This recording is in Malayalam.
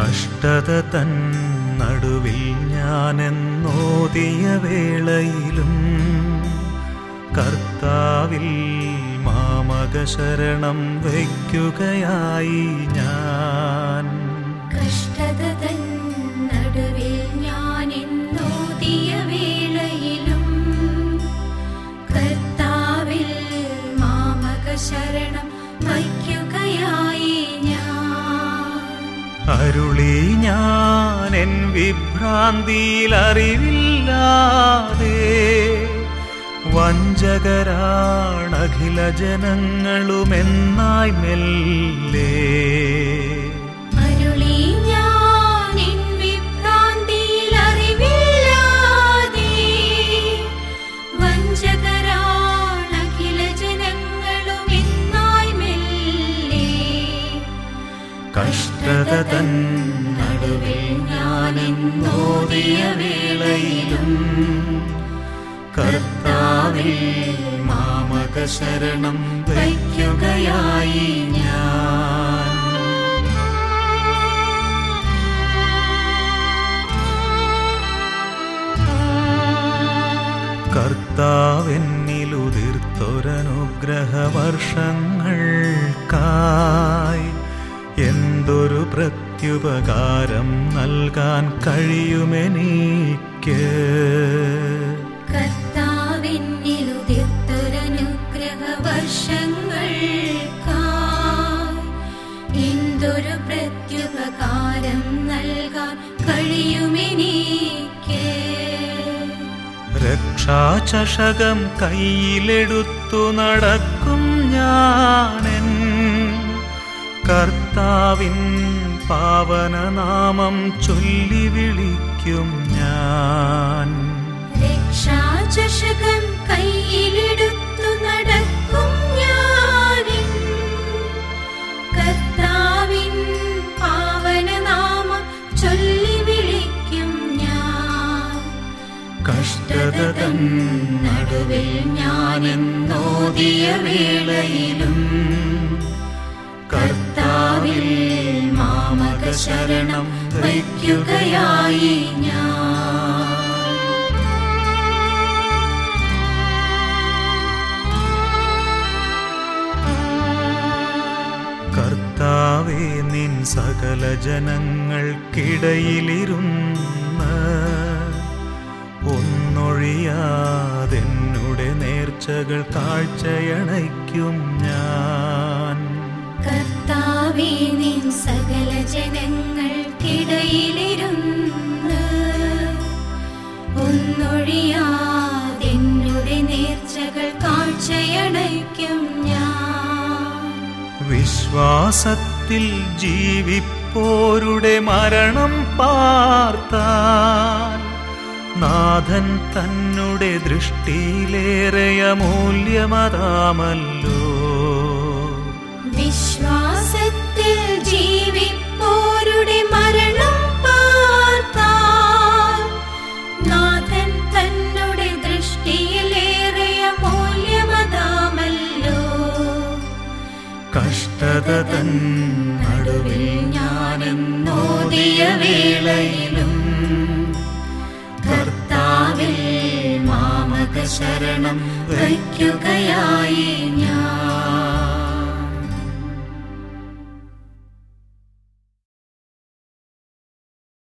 കഷ്ടത തൻ നടുവിൽ ഞാനെന്നോതിയ വേളയിലും കർത്താവിൽ മാമക ശരണം വയ്ക്കുകയായി ഞാൻ കഷ്ടത തൻ നടുവിൽ ഞാൻ എന്നോതിയ വേളയിലും കർത്താവിൽ മാമക ശരണം വയ്ക്കുകയായി ഞാൻ അരുളി ഞാൻ എൻ വിഭ്രാന്തിയിൽ അറിവില്ലാതെ വഞ്ചകരാണഖില ജനങ്ങളുമെന്നായി മെല്ലേ അരുളി ഞാൻ എൻ വിഭ്രാന്തിയിൽ അറിവില്ലാതെ വഞ്ചകരാണഖില ജനങ്ങളും എന്നായി മെല്ലെ കഷ്ടത തൻ നടുവിൽ ഞാനെന്നോതിയ വേളയിലും കർത്താവിൽ മാമക ശരണം വയ്ക്കുകയായി ഞാൻ കർത്താവെന്നിലുതിർത്തൊരനുഗ്രഹ വർഷങ്ങൾക്കായി എന്തൊരു പ്രത്യുപകാരം നൽകാൻ കഴിയുമെനിക്ക് കർത്താവിന്നിലുതിർത്തൊരനുഗ്രഹ വർഷങ്ങൾക്കായി എന്തൊരു പ്രത്യുപകാരം നൽകാൻ കഴിയുമെനിക്ക് രക്ഷാചഷകം കയ്യിലെടുത്തു നടക്കും ഞാനെൻ കർത്താവിൻ പാവനനാമം ചൊല്ലി വിളിക്കും ഞാൻ രക്ഷാചഷകം കയ്യിലെടുത്തു നടക്കും ഞാനിൻ കർത്താവിൻ പാവനനാമം ചൊല്ലി വിളിക്കും ഞാൻ കഷ്ടത തൻ നടുവിൽ ഞാനെന്നോതിയ വേളയിലും കർത്താവിൽ മാമക ശരണം വയ്ക്കുകയായി ഞാൻ കർത്താവേ നിൻ സകല ജനങ്ങൾക്കിടയിലിരുന്ന് ഒന്നൊഴിയാതെന്നുടെ നേർച്ചകൾ കാഴ്ചയണയ്ക്കും ഞാൻ കർത്താവേ നിൻ സകല ജനങ്ങൾക്കിടയിലിരുന്ന് ഒന്നൊഴിയാതെന്നുടെ നേർച്ചകൾ കാഴ്ചയണയ്ക്കും ഞാൻ വിശ്വാസത്തിൽ ജീവിപ്പോരുടെ മരണം പാർത്താൽ നാഥൻ തന്നെ ദൃഷ്ടിയിലേറെ അമൂല്യമതാമല്ലോ വിശ്വാസത്തിൽ ജീവിപ്പോരുടെ മരണം പാർത്താൽ നാഥൻ തന്നെ ദൃഷ്ടിയിലേറിയ മൂല്യമതാമല്ലോ കഷ്ടത തൻ നടുവിൽ ഞാനെന്നോതിയ വേളയിലും കർത്താവിൽ മാമക ശരണം വയ്ക്കുകയായി ഞാൻ